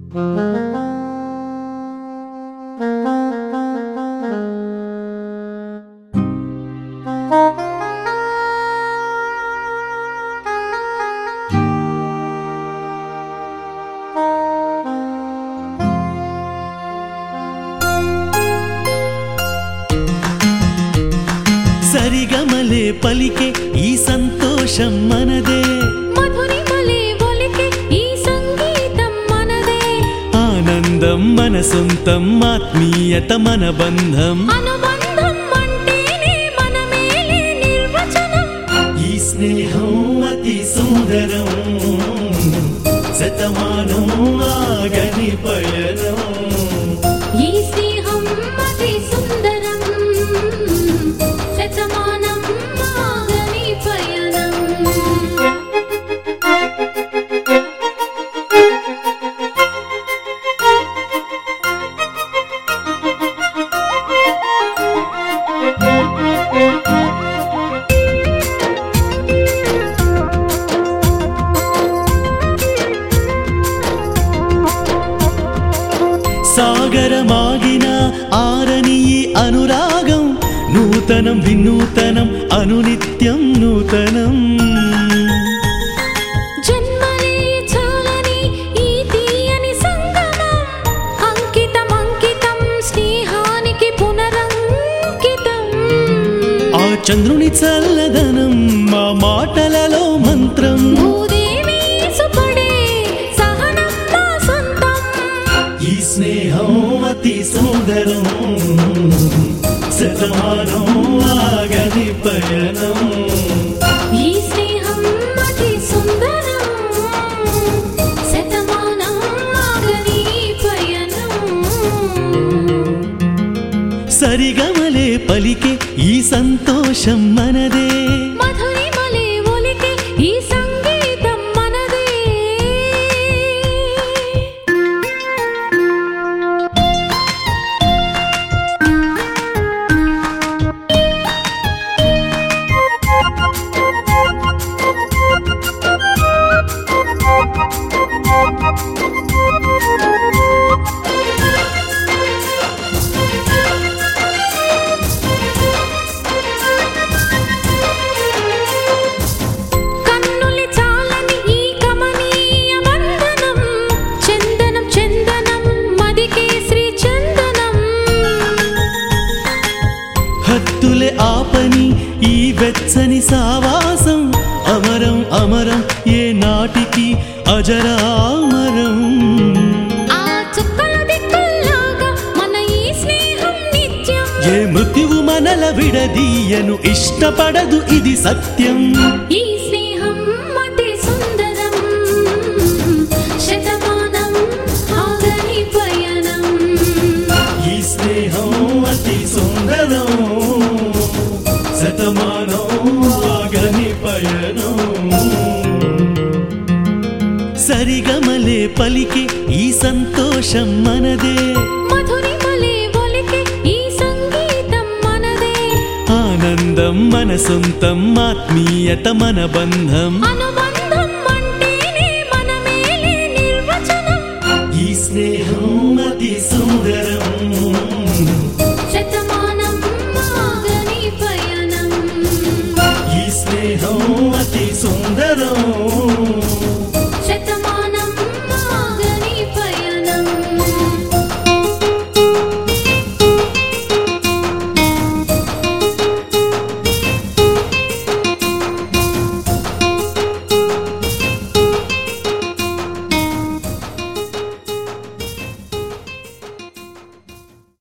సరిగమలే పలికే ఈ సంతోషం మనదే మధురిమలే ఒలికే ఈ సంగీతం మనదే ఆనందం మన సొంతం ఆత్మీయత మన బంధం అనుబంధం అంటేనే మనమేలే నిర్వచనం ఈ స్నేహం అతి సుందరం శతమానం ఆగని పయనం ఈ స్నేహం అతి సుందరం శతమానం ఆగని పయనం సాగరమాగిన ఆరని ఈ అనురాగం నూతనం వినూతనం అనునిత్యం నూతనం జన్మలే చాలని ఈ తీయని సంగమం అంకితం అంకితం స్నేహానికి పునరంకితం ఆ చంద్రుని చల్లదనం మా మాటలలో మంత్రం భూదేవి సుపడే సహనం మా సొంతం ఈ స్నేహం అతి సుందరం శతమానం ఆగని పయనం ఈ స్నేహం అతి సుందరం శతమానం ఆగని పయనం సరిగమలే పలికే ఈ సంతోషం మనదే మధురిమలే ఒలికే ఈ సంగీతం మనదే కన్నులి చాలని ఈ కమనీయ బంధనం చందనం చందనం మదికే శ్రీ చందనం హత్తులే ఆపని ఈ వెచ్చని సావాసం అమరం అమరం ఏ నాటికి అజరామరం ఆ చుక్కల దిక్కుల్లాగా మన ఈ స్నేహం నిత్యం ఏ మృత్యువు మనల విడదీయను ఇష్టపడదు ఇది సత్యం ఈ స్నేహం అతి సుందరం శతమానం ఆగని పయనం ఈ స్నేహం అతి సుందరం శతమానం ఆగని పయనం సరిగమలే పలికే ఈ సంతోషం మనదే మధురిమలే ఒలికే ఈ సంగీతం మనదే ఆనందం మన సొంతం ఆత్మీయత మన బంధం అనుబంధం అంటేనే మనమేలే నిర్వచనం ఈ స్నేహం